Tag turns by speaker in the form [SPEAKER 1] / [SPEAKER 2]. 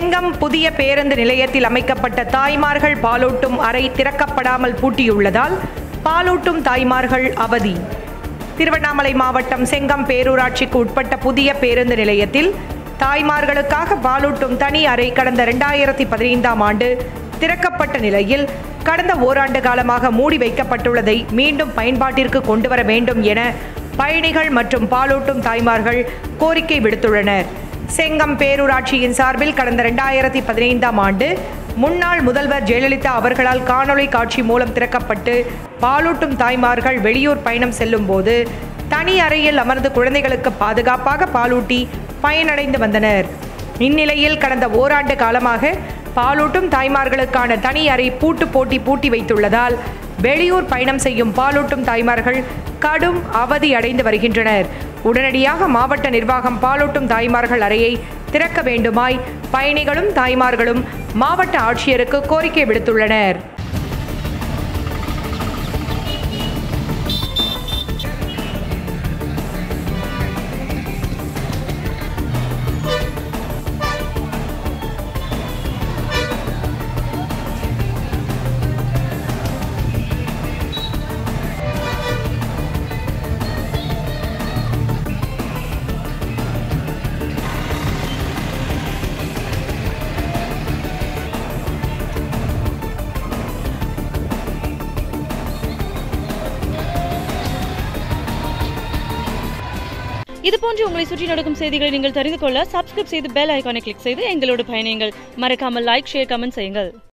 [SPEAKER 1] செங்கம் புதிய பேருந்து நிலையத்தில் அமைக்கப்பட்ட தாய்மார்கள் பாலூட்டும் அறை திறக்கப்படாமல் பூட்டியுள்ளதால் பாலூட்டும் தாய்மார்கள் அவதி திருவண்ணாமலை மாவட்டம் செங்கம் பேரூராட்சிக்கு உட்பட்ட புதிய பேருந்து நிலையத்தில் தாய்மார்களுக்காக பாலூட்டும் தனி அறை கடந்த இரண்டாயிரத்தி பதினைந்தாம் ஆண்டு திறக்கப்பட்ட நிலையில் கடந்த ஓராண்டு காலமாக மூடி வைக்கப்பட்டுள்ளதை மீண்டும் பயன்பாட்டிற்கு கொண்டு வர வேண்டும் என பயணிகள் மற்றும் பாலூட்டும் தாய்மார்கள் கோரிக்கை விடுத்துள்ளனர் செங்கம் பேரூராட்சியின் சார்பில் கடந்த இரண்டாயிரத்தி பதினைந்தாம் ஆண்டு முன்னாள் முதல்வர் ஜெயலலிதா அவர்களால் காணொளி காட்சி மூலம் திறக்கப்பட்டு பாலூட்டும் தாய்மார்கள் வெளியூர் பயணம் செல்லும் போது தனி அறையில் அமர்ந்து குழந்தைகளுக்கு பாதுகாப்பாக பாலூட்டி பயனடைந்து வந்தனர் இந்நிலையில் கடந்த ஓராண்டு காலமாக பாலூட்டும் தாய்மார்களுக்கான தனி அறை பூட்டு போட்டி பூட்டி வைத்துள்ளதால் வெளியூர் பயணம் செய்யும் பாலூட்டும் தாய்மார்கள் கடும் அவதி அடைந்து வருகின்றனர் உடனடியாக மாவட்ட நிர்வாகம் பாலூட்டும் தாய்மார்கள் அறையை திறக்க வேண்டுமாய் பயணிகளும் தாய்மார்களும் மாவட்ட ஆட்சியருக்கு கோரிக்கை விடுத்துள்ளனர்
[SPEAKER 2] இது போன்று உங்களை சுற்றி நடக்கும் செய்திகளை நீங்கள் தெரிந்து கொள்ள சப்ஸ்கிரைப் செய்து பெல் ஐகானை கிளிக் செய்து எங்களோடு பயணியுங்கள் மறக்காமல் லைக் ஷேர் கமெண்ட் செய்யுங்கள்